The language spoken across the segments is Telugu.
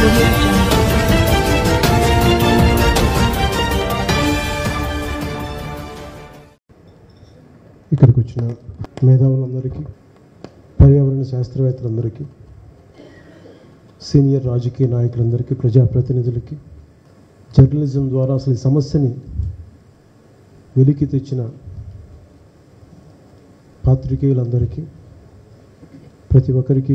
audio jungle. ఇక్కడికి వచ్చిన మేధావులందరికీ పర్యావరణ శాస్త్రవేత్తలందరికీ సీనియర్ రాజకీయ నాయకులందరికీ ప్రజాప్రతినిధులకి జర్నలిజం ద్వారా అసలు ఈ సమస్యని వెలికి తెచ్చిన పాత్రికేయులందరికీ ప్రతి ఒక్కరికి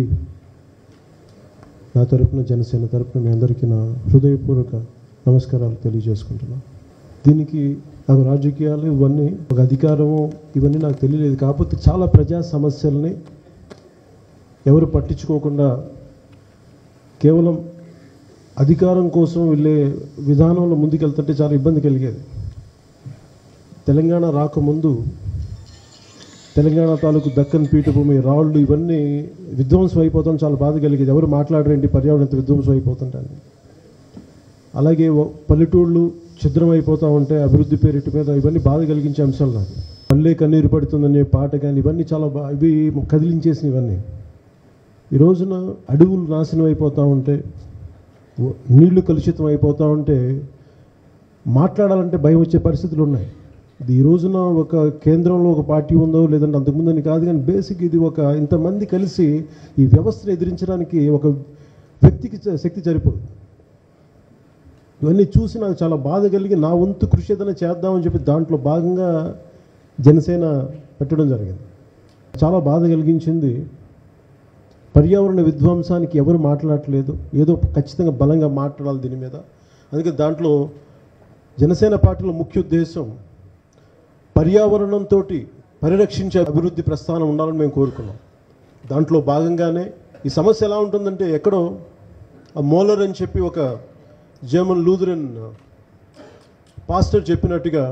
నా తరపున జనసేన తరపున మీ అందరికీ నా హృదయపూర్వక నమస్కారాలు తెలియజేసుకుంటున్నాను దీనికి నాకు రాజకీయాలు ఇవన్నీ ఒక అధికారము ఇవన్నీ నాకు తెలియలేదు కాకపోతే చాలా ప్రజా సమస్యల్ని ఎవరు పట్టించుకోకుండా కేవలం అధికారం కోసం వెళ్ళే విధానంలో ముందుకెళ్తుంటే చాలా ఇబ్బంది కలిగేది తెలంగాణ రాకముందు తెలంగాణ తాలూకు దక్కన్ పీఠభూమి రాళ్ళు ఇవన్నీ విధ్వంసం అయిపోతాం చాలా బాధ కలిగేది ఎవరు మాట్లాడరేంటి పర్యావరణం ఇంత విధ్వంసం అయిపోతుంటాను అలాగే ఓ- పల్లెటూళ్ళు ఛిద్రం అయిపోతూ ఉంటే అభివృద్ధి పేరిటి మీద ఇవన్నీ బాధ కలిగించే అంశాలు నాకు పల్లె కన్నీరు పడుతుందనే పాట కానీ ఇవన్నీ చాలా బా ఇవి కదిలించేసిన ఇవన్నీ ఈ రోజున అడవులు నాశనం అయిపోతూ ఉంటే ఓ- నీళ్లు కలుషితం అయిపోతూ ఉంటే మాట్లాడాలంటే భయం వచ్చే పరిస్థితులు ఉన్నాయి ఇది ఈ రోజున ఒక కేంద్రంలో ఒక పార్టీ ఉందో లేదంటే అంతకుముందు అని కాదు కానీ బేసిక్ ఇది ఒక ఇంతమంది కలిసి ఈ వ్యవస్థను ఎదిరించడానికి ఒక వ్యక్తికి చ- శక్తి సరిపోదు ఇవన్నీ చూసి నాకు చాలా బాధ కలిగి నా వంతు కృషి ఏదైనా చేద్దామని చెప్పి దాంట్లో భాగంగా జనసేన పెట్టడం జరిగింది చాలా బాధ కలిగించింది పర్యావరణ విధ్వంసానికి ఎవరు మాట్లాడట్లేదు ఏదో ఖచ్చితంగా బలంగా మాట్లాడాలి దీని మీద అందుకే దాంట్లో జనసేన పార్టీలో ముఖ్య ఉద్దేశం పర్యావరణంతో పరిరక్షించే అభివృద్ధి ప్రస్థానం ఉండాలని మేము కోరుకున్నాం దాంట్లో భాగంగానే ఈ సమస్య ఎలా ఉంటుందంటే ఎక్కడో ఆ మోలర్ అని చెప్పి ఒక జర్మన్ లూథరన్ పాస్టర్ చెప్పినట్టుగా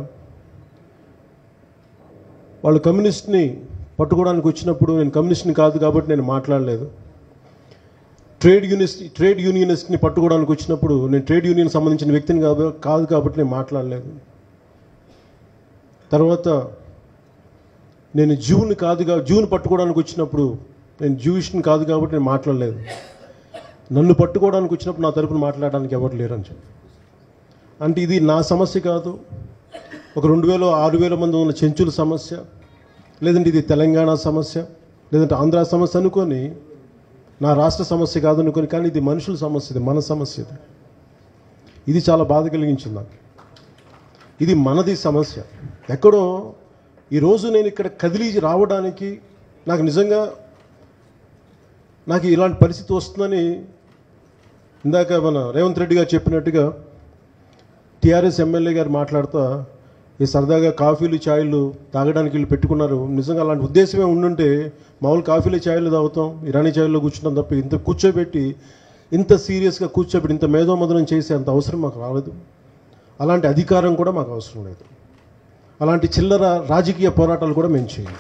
వాళ్ళు కమ్యూనిస్ట్ని పట్టుకోవడానికి వచ్చినప్పుడు నేను కమ్యూనిస్ట్ని కాదు కాబట్టి నేను మాట్లాడలేదు ట్రేడ్ యూనిస్ట్ ట్రేడ్ యూనియనిస్ట్ని పట్టుకోవడానికి వచ్చినప్పుడు నేను ట్రేడ్ యూనియన్ సంబంధించిన వ్యక్తిని కాదు కాదు కాబట్టి నేను మాట్లాడలేదు తర్వాత నేను జూని కాదు కా జూని పట్టుకోవడానికి వచ్చినప్పుడు నేను జూయిష్ని కాదు కాబట్టి నేను మాట్లాడలేదు నన్ను పట్టుకోవడానికి వచ్చినప్పుడు నా తరపున మాట్లాడడానికి ఎవరు లేరని చెప్పి అంటే ఇది నా సమస్య కాదు ఒక రెండు వేల ఆరు వేల మంది ఉన్న చెంచుల సమస్య లేదంటే ఇది తెలంగాణ సమస్య లేదంటే ఆంధ్ర సమస్య అనుకొని నా రాష్ట్ర సమస్య కాదు అనుకొని కానీ ఇది మనుషుల సమస్య ఇది మన సమస్య ఇది ఇది చాలా బాధ కలిగించింది నాకు ఇది మనది సమస్య ఎక్కడో ఈరోజు నేను ఇక్కడ కదిలి రావడానికి నాకు నిజంగా నాకు ఇలాంటి పరిస్థితి వస్తుందని ఇందాక మన రేవంత్ రెడ్డి గారు చెప్పినట్టుగా టీఆర్ఎస్ ఎమ్మెల్యే గారు మాట్లాడుతూ ఈ సరదాగా కాఫీలు ఛాయలు తాగడానికి వీళ్ళు పెట్టుకున్నారు నిజంగా అలాంటి ఉద్దేశమే ఉండుంటే మామూలు కాఫీలు ఛాయలు తాగుతాం ఇరానీ ఛాయల్లో కూర్చుంటాం తప్ప ఇంత కూర్చోబెట్టి ఇంత సీరియస్గా కూర్చోబెట్టి ఇంత మేధోమదనం చేసే అంత అవసరం మాకు రాలేదు అలాంటి అధికారం కూడా మాకు అవసరం లేదు అలాంటి చిల్లర రాజకీయ పోరాటాలు కూడా మేము చేయం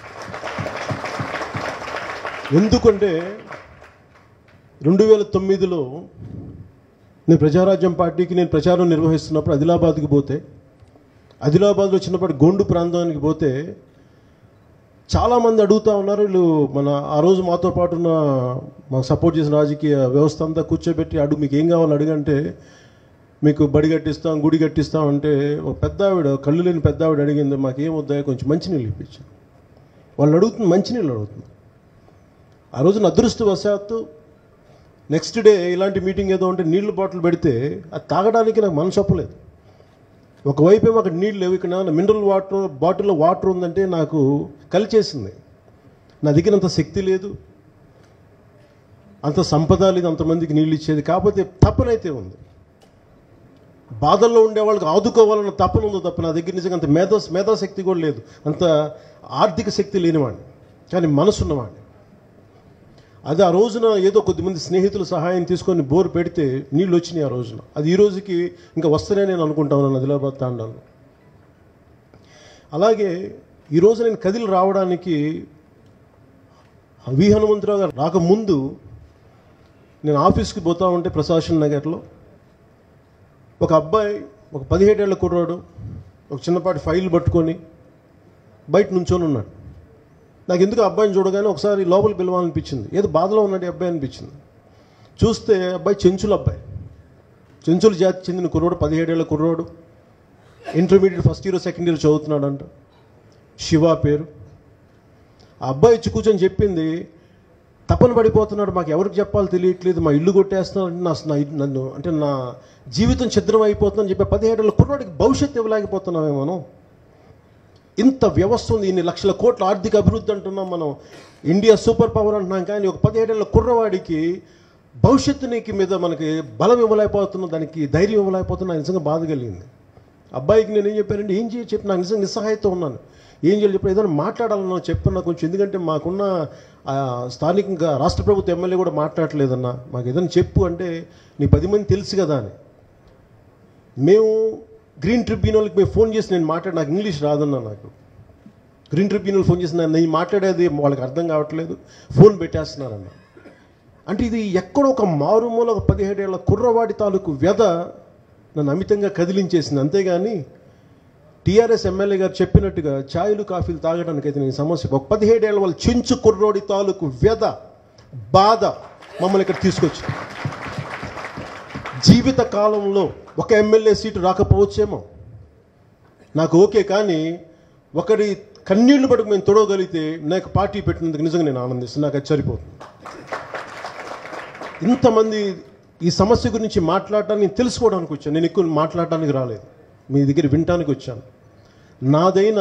ఎందుకంటే రెండు వేల తొమ్మిదిలో నేను ప్రజారాజ్యం పార్టీకి నేను ప్రచారం నిర్వహిస్తున్నప్పుడు ఆదిలాబాద్కి పోతే ఆదిలాబాద్లో చిన్నప్పటి గోండు ప్రాంతానికి పోతే చాలామంది అడుగుతా ఉన్నారు వీళ్ళు మన ఆ రోజు మాతో పాటు ఉన్న మాకు సపోర్ట్ చేసిన రాజకీయ వ్యవస్థ అంతా కూర్చోబెట్టి అడుగు మీకు ఏం కావాలి అడుగంటే మీకు బడి కట్టిస్తాం గుడి కట్టిస్తాం అంటే ఒక పెద్ద ఆవిడ కళ్ళు లేని పెద్ద ఆవిడ అడిగింది మాకు ఏం వద్దాయో కొంచెం మంచినీళ్ళు ఇప్పించాం వాళ్ళు అడుగుతుంది మంచినీళ్ళు అడుగుతుంది ఆ రోజున అదృష్టవశాత్తు నెక్స్ట్ డే ఇలాంటి మీటింగ్ ఏదో ఉంటే నీళ్లు బాటిల్ పెడితే అది తాగడానికి నాకు మనసు ఒప్పలేదు ఒకవైపు ఏమో అక్కడ నీళ్ళు లేవు ఇక్కడ మినరల్ వాటర్ బాటిల్లో వాటర్ ఉందంటే నాకు కలిచేసింది నా దగ్గర అంత శక్తి లేదు అంత సంపద లేదు అంతమందికి నీళ్ళు ఇచ్చేది కాకపోతే తప్పనైతే ఉంది బాధల్లో ఉండే వాళ్ళకి ఆదుకోవాలన్న తపన ఉందో తప్ప నా దగ్గర నిజంగా అంత మేధా మేధాశక్తి కూడా లేదు అంత ఆర్థిక శక్తి లేనివాడిని కానీ మనసు ఉన్నవాడిని అది ఆ రోజున ఏదో కొద్దిమంది స్నేహితుల సహాయం తీసుకొని బోర్ పెడితే నీళ్ళు వచ్చినాయి ఆ రోజున అది ఈ రోజుకి ఇంకా వస్తేనే నేను అనుకుంటా ఉన్నాను ఆదిలాబాద్ తాండాలో అలాగే ఈరోజు నేను కదిలి రావడానికి వి హనుమంతరావు గారు రాకముందు నేను ఆఫీస్కి పోతా ఉంటే ప్రశాసన్ నగర్లో ఒక అబ్బాయి ఒక పదిహేడేళ్ల కుర్రాడు ఒక చిన్నపాటి ఫైల్ పట్టుకొని బయట నుంచొని ఉన్నాడు నాకు ఎందుకు ఆ అబ్బాయిని చూడగానే ఒకసారి లోపల పిలవాలనిపించింది ఏదో బాధలో ఉన్నాడు ఈ అబ్బాయి అనిపించింది చూస్తే అబ్బాయి చెంచుల అబ్బాయి చెంచుల జాతి చెందిన కుర్రోడు పదిహేడేళ్ల కుర్రోడు intermediate first year second year చదువుతున్నాడంట శివ పేరు ఆ అబ్బాయి వచ్చి కూర్చొని చెప్పింది తపన పడిపోతున్నాడు మాకు ఎవరికి చెప్పాలో తెలియట్లేదు మా ఇల్లు కొట్టేస్తున్నాడు నా నా ఇల్లు- నన్ను అంటే నా జీవితం ఛిద్రం అయిపోతుందని చెప్పి పదిహేడేళ్ళ కుర్రాడికి భవిష్యత్తు ఇవ్వలేకపోతున్నామే మనం ఇంత వ్యవస్థ ఉంది ఇన్ని లక్షల కోట్ల ఆర్థిక అభివృద్ధి అంటున్నాం మనం ఇండియా సూపర్ పవర్ అంటున్నాం కానీ ఒక పదిహేడేళ్ళ కుర్రవాడికి భవిష్యత్తునికి మీద మనకి బలం ఇవ్వలేకపోతున్నాం దానికి ధైర్యం ఇవ్వలేకపోతున్నా నిజంగా బాధ కలిగింది అబ్బాయికి నేను ఏం చెప్పానంటే ఏం చేయ చెప్పి నాకు నిజంగా నిస్సహాయత ఉన్నాను ఏం చేయాలి చెప్పి ఏదైనా మాట్లాడాలన్నా చెప్పన్నా కొంచెం ఎందుకంటే మాకున్న ఆ, స్థానికంగా రాష్ట్ర ప్రభుత్వ ఎమ్మెల్యే కూడా మాట్లాడలేదన్నా మాకు ఏదైనా చెప్పు అంటే నీ పది మంది తెలుసు కదా అని మేము గ్రీన్ ట్రిబ్యునల్కి మేము ఫోన్ చేసి నేను మాట్లాడి నాకు ఇంగ్లీష్ రాదన్నా నాకు గ్రీన్ ట్రిబ్యునల్ ఫోన్ చేసి నేను నేను మాట్లాడేది వాళ్ళకి అర్థం కావట్లేదు ఫోన్ పెట్టేస్తున్నారన్న అంటే ఇది ఎక్కడో ఒక మారుమూల ఒక పదిహేడేళ్ల కుర్రవాడి తాలూకు వ్యధ నన్ను అమితంగా కదిలించేసింది అంతేగాని టీఆర్ఎస్ ఎమ్మెల్యే గారు చెప్పినట్టుగా ఛాయలు కాఫీలు తాగడానికి అయితే నేను సమస్య ఒక పదిహేడేళ్ల వాళ్ళ చెంచు కుర్రోడి తాలూకు వ్యధ బాధ మమ్మల్ని ఇక్కడ తీసుకొచ్చి జీవిత కాలంలో ఒక ఎమ్మెల్యే సీటు రాకపోవచ్చేమో నాకు ఓకే కానీ ఒకరి కన్నీళ్లు పట్టుకు మేము తొడవగలిగితే నాకు పార్టీ పెట్టినందుకు నిజంగా నేను ఆనందిస్తాను నాకు అది సరిపోతుంది ఇంతమంది ఈ సమస్య గురించి మాట్లాడటానికి నేను తెలుసుకోవడానికి వచ్చాను నేను ఎక్కువ మాట్లాడటానికి రాలేదు మీ దగ్గర వినటానికి వచ్చాను నాదైన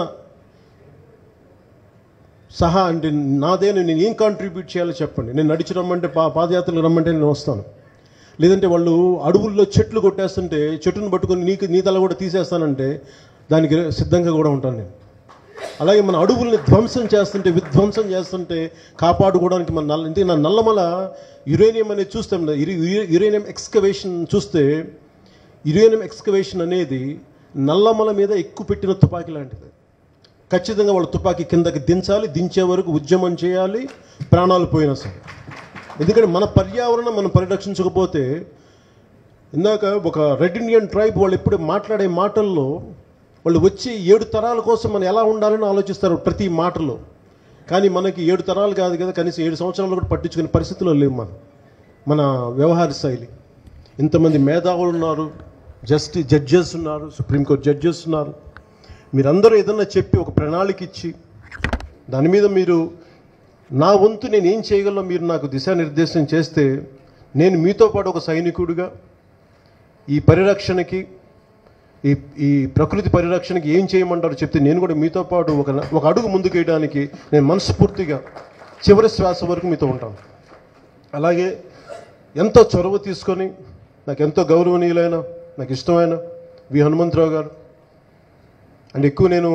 సహా అంటే నాదైన నేను ఏం కాంట్రిబ్యూట్ చేయాలో చెప్పండి నేను నడిచి రమ్మంటే పా పాదయాత్రలు రమ్మంటే నేను వస్తాను లేదంటే వాళ్ళు అడవుల్లో చెట్లు కొట్టేస్తుంటే చెట్టును పట్టుకొని నీకు నీ తల కూడా తీసేస్తానంటే దానికి సిద్ధంగా కూడా ఉంటాను నేను అలాగే మన అడవుల్ని ధ్వంసం చేస్తుంటే విధ్వంసం చేస్తుంటే కాపాడుకోవడానికి మన నల్ల ఇంతే నా నల్లమల యురేనియం అనేది చూస్తాం కదా, యురే- యురే- యురేనియం ఎక్స్కవేషన్ చూస్తే యురేనియం ఎక్స్కవేషన్ అనేది నల్లమల మీద ఎక్కువ పెట్టిన తుపాకీ లాంటిది ఖచ్చితంగా వాళ్ళ తుపాకీ కిందకి దించాలి దించే వరకు ఉద్యమం చేయాలి ప్రాణాలు పోయినా సరే ఎందుకంటే మన పర్యావరణం మనం పరిరక్షించకపోతే ఇందాక ఒక రెడ్ ఇండియన్ ట్రైబ్ వాళ్ళు ఎప్పుడు మాట్లాడే మాటల్లో వాళ్ళు వచ్చి ఏడు తరాల కోసం మనం ఎలా ఉండాలని ఆలోచిస్తారు ప్రతి మాటలో కానీ మనకి ఏడు తరాలు కాదు కదా కనీసం ఏడు సంవత్సరాలు కూడా పట్టించుకునే పరిస్థితిలో లేవు మనం మన వ్యవహార శైలి ఇంతమంది మేధావులు ఉన్నారు జస్ట్ జడ్జెస్ ఉన్నారు సుప్రీంకోర్టు జడ్జెస్ ఉన్నారు మీరందరూ ఏదన్నా చెప్పి ఒక ప్రణాళిక ఇచ్చి దాని మీద మీరు నా వంతు నేను ఏం చేయగలను మీరు నాకు దిశానిర్దేశం చేస్తే నేను మీతో పాటు ఒక సైనికుడిగా ఈ పరిరక్షణకి ఈ ఈ ప్రకృతి పరిరక్షణకి ఏం చేయమంటారో చెప్తే నేను కూడా మీతో పాటు ఒక ఒక అడుగు ముందుకు వేయడానికి నేను మనస్ఫూర్తిగా చివరి శ్వాస వరకు మీతో ఉంటాను అలాగే ఎంతో చొరవ తీసుకొని నాకు ఎంతో గౌరవనీయులైన నాకు ఇష్టమైన వి హనుమంతరావు గారు అండ్ ఎక్కువ నేను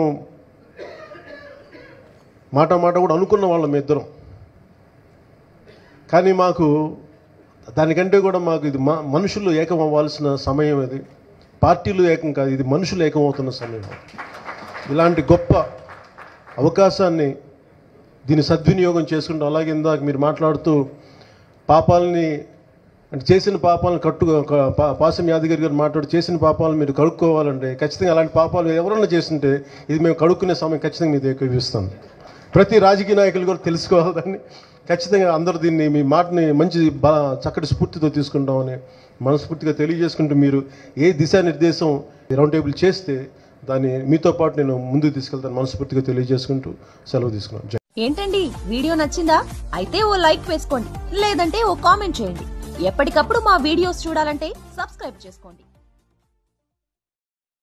మాట మాట కూడా అనుకున్న వాళ్ళం మీ ఇద్దరం కానీ మాకు దానికంటే కూడా మాకు ఇది మ- మనుషులు ఏకం అవ్వాల్సిన సమయం ఇది పార్టీలు ఏకం కాదు ఇది మనుషులు ఏకమవుతున్న సమయం ఇలాంటి గొప్ప అవకాశాన్ని దీన్ని సద్వినియోగం చేసుకుంటూ అలాగే ఇందాక మీరు మాట్లాడుతూ పాపాలని అంటే చేసిన పాపాలను కట్టు క- పా- పాసం యాదగిరి గారు మాట్లాడు చేసిన పాపాలను మీరు కడుక్కోవాలంటే ఖచ్చితంగా అలాంటి పాపాలు ఎవరన్నా చేస్తుంటే ఇది మేము కడుక్కునే సమయం ఖచ్చితంగా మీ దగ్గర ఇస్తాం ప్రతి రాజకీయ నాయకులు కూడా తెలుసుకోవాలి దాన్ని ఖచ్చితంగా అందరూ దీన్ని మీ మాటని మంచి బా చక్కటి స్ఫూర్తితో తీసుకుంటామని మనస్ఫూర్తిగా తెలియజేసుకుంటూ మీరు ఏ దిశానిర్దేశం రౌండ్ టేబుల్ చేస్తే దాన్ని మీతో పాటు నేను ముందుకు తీసుకెళ్తాను మనస్ఫూర్తిగా తెలియజేసుకుంటూ సెలవు తీసుకున్నాను జై ఏంటండి వీడియో నచ్చిందా అయితే ఓ లైక్ వేసుకోండి లేదంటే ఓ కామెంట్ చేయండి ఎప్పటికప్పుడు మా వీడియోస్ చూడాలంటే సబ్స్క్రైబ్ చేసుకోండి